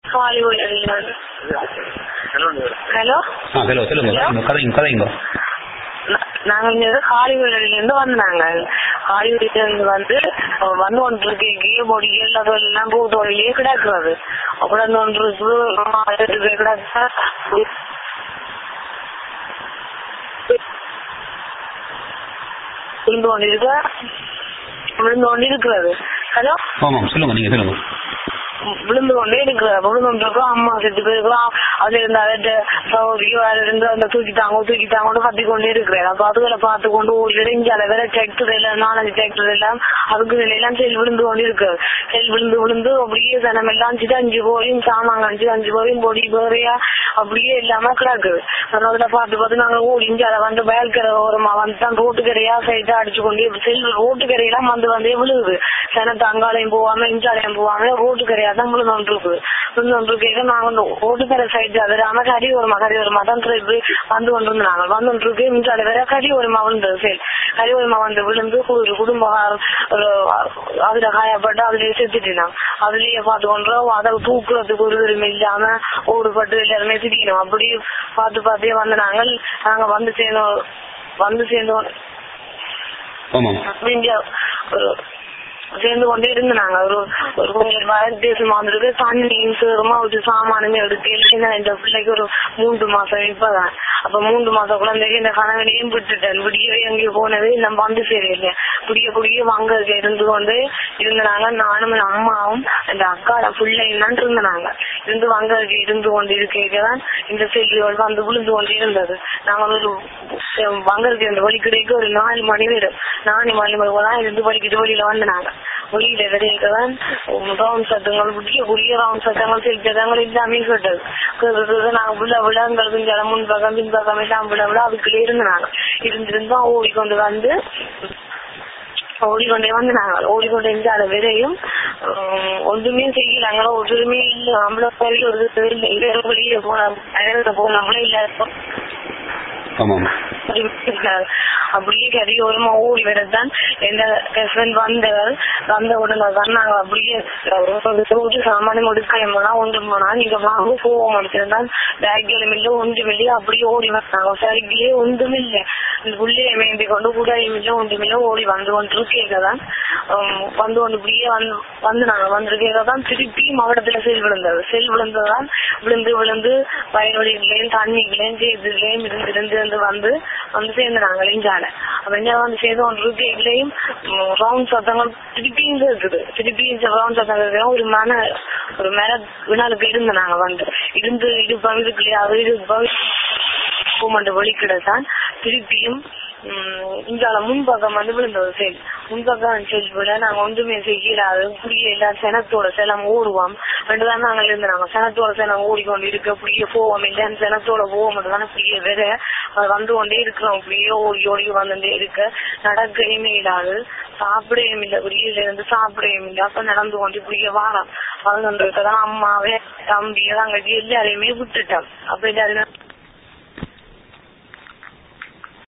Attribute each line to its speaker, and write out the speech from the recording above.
Speaker 1: Hollywood hello
Speaker 2: ஆ hello சொல்லுங்க கதைங்க கதைங்க கதைங்க
Speaker 1: நாங்க இங்க ஹாலிவுட்ல இருந்து வந்தாங்க ஹாலிவுட்ல இருந்து வந்து அஹ், வந்து ஒன்று இருக்கு கேம் ஓடி எல்லாம் பூத்தோடையிலேயே கிடக்குறது அப்புறம் அந்த ஒன்று இருக்கு கிடக்க விழுந்து கொண்டு இருக்க விழுந்து கொண்டு இருக்கிறது ஹலோ
Speaker 2: ஆமாம் சொல்லுங்க நீங்க சொல்லுங்க
Speaker 1: விழுந்து கொண்டே இருக்கிறார் விழுந்து கொண்டிருக்கோம் அம்மா செத்து போயிருக்கலாம் அதுல இருந்து அதை சௌகரியம் அதுல இருந்து அந்த தூக்கிட்டாங்க தூக்கிட்டாங்கன்னு கத்தி கொண்டே இருக்கிறேன் அப்ப அதுகளை பார்த்து கொண்டு ஒரு இடைஞ்சால வேற டிராக்டர் எல்லாம் நாலஞ்சு டிராக்டர் எல்லாம் அதுக்கு எல்லாம் செல் விழுந்து கொண்டு இருக்கு செல் விழுந்து விழுந்து அப்படியே சனம் எல்லாம் அஞ்சு போயும் சாமாங்க அஞ்சு அஞ்சு போயும் பொடி பேறையா அப்படியே இல்லாம கிடக்குது அதனால அதுல பார்த்து பார்த்து நாங்க ஓடிஞ்சு அதை வந்து வயல்கரை ஓரமா வந்து தான் ரோட்டுக்கரையா சைட்டா அடிச்சு கொண்டே செல் ரோட்டுக்கரையெல்லாம் வந்து வந்தே விழுகுது சனத்து அங்காலையும் போவாம இஞ்சாலையும் போவாம ரோட்டுக்கரையா தான் விழுந்து இருக்கு விழுந்து கேட்க நாங்க வந்து ரோட்டுக்கரை சைடு அது ஆனா கறி ஒரு கறி ஒரு தான் திருப்பி வந்து கொண்டு இருந்தாங்க வந்து இருக்கு இஞ்சாலை வேற கறி ஒரு விழுந்தது சரி கறி ஒரு வந்து விழுந்து ஒரு குடும்ப ஒரு அதுல காயப்பட்டு அதுலயே செத்துட்டினாங்க அதுலயே பார்த்து கொண்டோம் அதை தூக்குறதுக்கு ஒரு உரிமை இல்லாம ஓடுபட்டு எல்லாருமே திடீரும் அப்படி பார்த்து பார்த்தே வந்து நாங்கள் நாங்க வந்து சேர்ந்தோம் வந்து சேர்ந்தோம்
Speaker 2: ஆமாம்
Speaker 1: இந்தியா ஒரு சேர்ந்து கொண்டே இருந்து நாங்க ஒரு ஒரு கொஞ்சம் தேசமா வந்திருக்கு தண்ணியும் சேருமா ஒரு சாமானுமே எடுத்து எழுதினா இந்த பிள்ளைக்கு ஒரு மூன்று மாசம் இப்பதான் அப்ப மூன்று மாசம் குழந்தைக்கு இந்த கணவனையும் விட்டுட்டேன் விடியவே எங்கேயும் போனது நம்ம வந்து சரியில்லை புடிய புடிய வாங்க இருந்து கொண்டு இருந்தாங்க நானும் என் அம்மாவும் இந்த அக்காட பிள்ளையும் தான் இருந்தாங்க இருந்து வாங்க இருந்து கொண்டு இருக்கதான் இந்த செல்விகள் வந்து விழுந்து கொண்டு இருந்தது நாங்க ஒரு வங்கருக்கு இந்த வழி கிடைக்க ஒரு நாலு மணி நேரம் நாலு மணி தான் இருந்து வலிக்கிட்டு வெளியில வந்தாங்க வெளியில விடையில்தான் ரவுண்ட் சத்தங்கள் புதிய புதிய ரவுண்ட் சத்தங்கள் சில சத்தங்கள் எல்லாமே கேட்டது கேட்டது நாங்க விழ விழாங்கிறது சில முன் பக்கம் பின் பக்கம் எல்லாம் விழ விழ அதுக்குள்ளே இருந்தாங்க இருந்திருந்தோம் ஓடிக்கொண்டு வந்து ஓடிக்கொண்டே வந்து நாங்கள் ஓடிக்கொண்டே இருந்து அதை விரையும் ஒன்றுமே செய்யலாங்க ஒன்றுமே இல்லை நம்மள சரி ஒரு வெளியே போன போனாங்களே இல்லாத
Speaker 2: ஆமாம்
Speaker 1: அப்படியே கறி ஓரமா ஓடி வரதான் எந்த ஹஸ்பண்ட் வந்தவர் வந்த உடனே தான் நாங்க அப்படியே ஒரு சாமானிய முடிக்கலாம் ஒன்று போனா நீங்க வாங்க போவோம் அப்படிதான் பேக்கிலும் இல்லை ஒன்றும் இல்லை அப்படியே ஓடி வந்தாங்க சரிக்கிலே ஒன்றும் இல்லை இந்த புள்ளைய மேம்பி கொண்டு கூடாயும் இல்லை ஒன்றும் இல்லை ஓடி வந்து கொண்டு கேட்கதான் வந்து கொண்டு இப்படியே வந்து வந்து நாங்க வந்திருக்கேங்க தான் திருப்பி மாவட்டத்துல செல் விழுந்தது செல் விழுந்ததான் விழுந்து விழுந்து வயல்வெளிகளையும் தண்ணிகளையும் செய்துகளையும் இருந்து இருந்து இருந்து வந்து வந்து சேர்ந்து நாங்கள் இஞ்சால அப்ப இங்க வந்து சேர்ந்து ஒன்று கேட்கலையும் ரவுண்ட் சத்தங்கள் திருப்பியும் இருக்குது திருப்பி இந்த ரவுண்ட் சத்தங்கள் ஒரு மன ஒரு மேல வினாலுக்கு இருந்து நாங்க வந்து இருந்து இது பகுதிக்குள்ளே அது இது பகுதி வலிக்கிடத்தான் திருப்பியும் இங்கால முன்பக்கம் வந்து விழுந்தது சரி முன்பக்கம் சரி விட நாங்க ஒன்றுமே செய்யலாது புரிய எல்லாம் சனத்தோட செலம் ஓடுவோம் ரெண்டுதான் நாங்க இருந்து நாங்க சனத்தோட செலம் ஓடிக்கொண்டு இருக்க புரிய போவோம் இல்ல சனத்தோட போவோம் மட்டும்தானே புரிய வேற வந்து கொண்டே இருக்கிறோம் புரிய ஓடி ஓடி வந்துட்டே இருக்க நடக்கையுமே இல்லாது சாப்பிடையும் இல்லை புரியல இருந்து சாப்பிடையும் இல்லை அப்ப நடந்து கொண்டு புரிய வாரம் வந்துட்டு அம்மாவே தம்பி தங்கச்சி எல்லாரையுமே விட்டுட்டோம் அப்ப எல்லாருமே